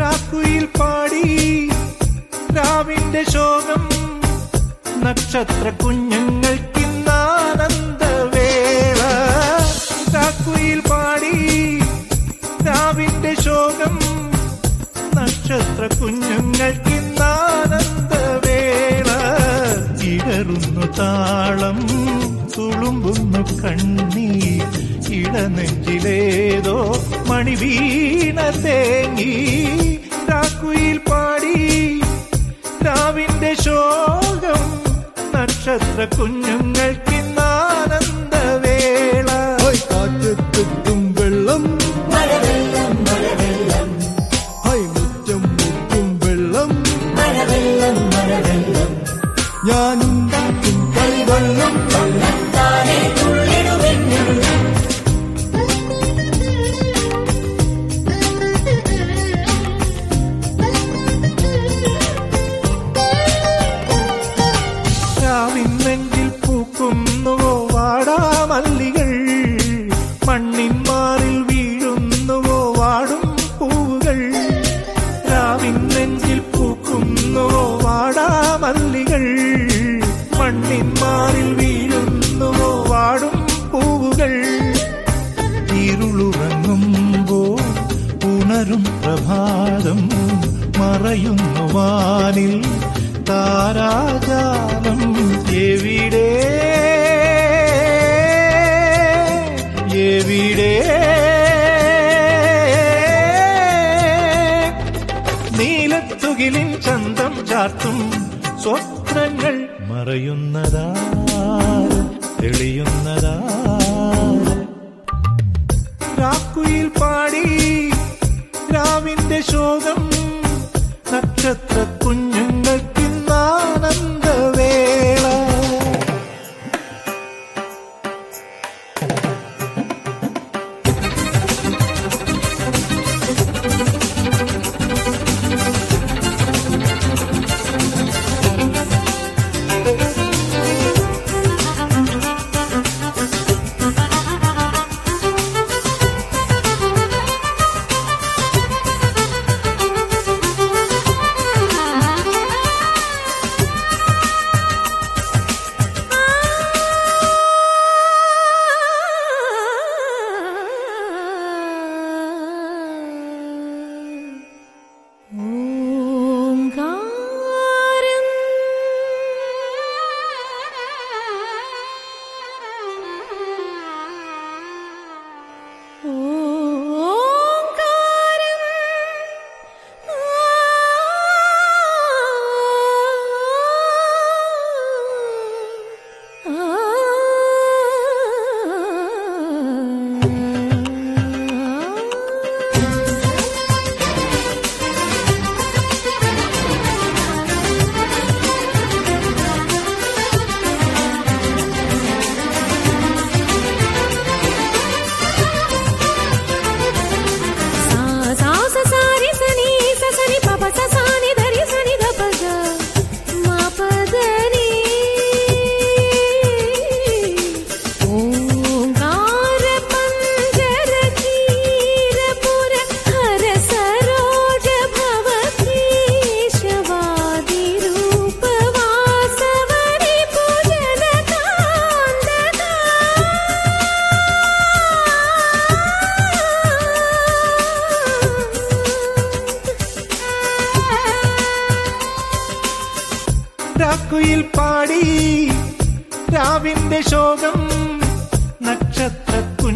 രാക്കുയിൽ പാടി രാവിന്റെ ശോകം നക്ഷത്ര കുഞ്ഞുങ്ങൾക്കിന്നാനന്ദവേള രാക്കുയിൽ പാടി രാവിന്റെ ശോകം നക്ഷത്ര കുഞ്ഞുങ്ങൾക്കിന്നാനന്ദവേള ഇടറുന്നു താളം തുളുമ്പുന്നു കണ്ണീർ ഇടനെഞ്ചിലേതോ മണിവീണ തേങ്ങി രാക്കുയിൽ പാടി രാവിന്റെ ശോകം നക്ഷത്ര കുഞ്ഞുങ്ങൾക്കിന്നാനന്ദവേള കാറ്റത്തെത്തും വെള്ളം ഹൈ മുറ്റം മുറ്റും വെള്ളം ഞാനുണ്ടാക്കും കളിവെള്ളം രാവിന്നെങ്കിൽ പൂക്കുന്നുവോ വാടാമല്ലികൾ മണ്ണിൻ മാറിൽ വീഴുന്നുവോ വാടും പൂവുകൾ രാവിന്നെങ്കിൽ പൂക്കുന്നുവോ വാടാമല്ലികൾ മണ്ണിൻ മാറിൽ വീഴുന്നുവോ വാടും പൂവുകൾ ഇരുളുറങ്ങുമ്പോ ഉണരും പ്രഭാതം മറയുന്നു വാനിൽ താരാജാലം എവിടെ എവിടെ നീലത്തുകിലിൻ ചന്തം ചാർത്തും സ്വപ്നങ്ങൾ മറയുന്നതാ തെളിയുന്നതാ രാക്കുയിൽ പാടി രാവിന്റെ ശോകം നക്ഷത്ര കുഞ്ഞുങ്ങൾക്കിന്നാനന്ദവേള ഓംകാരം ഓംകാരം సా సా స సా రి స ని స స ని ప ప స సా ని ధ రి స ని ధ ప గ మా ప ద ని ఓంకార పంజర కీర పుర హర సరోజ భవ కేశవాది రూప వాసవరి పూజన രാക്കുയിൽ പാടി രാവിന്റെ ശോകം നക്ഷത്ര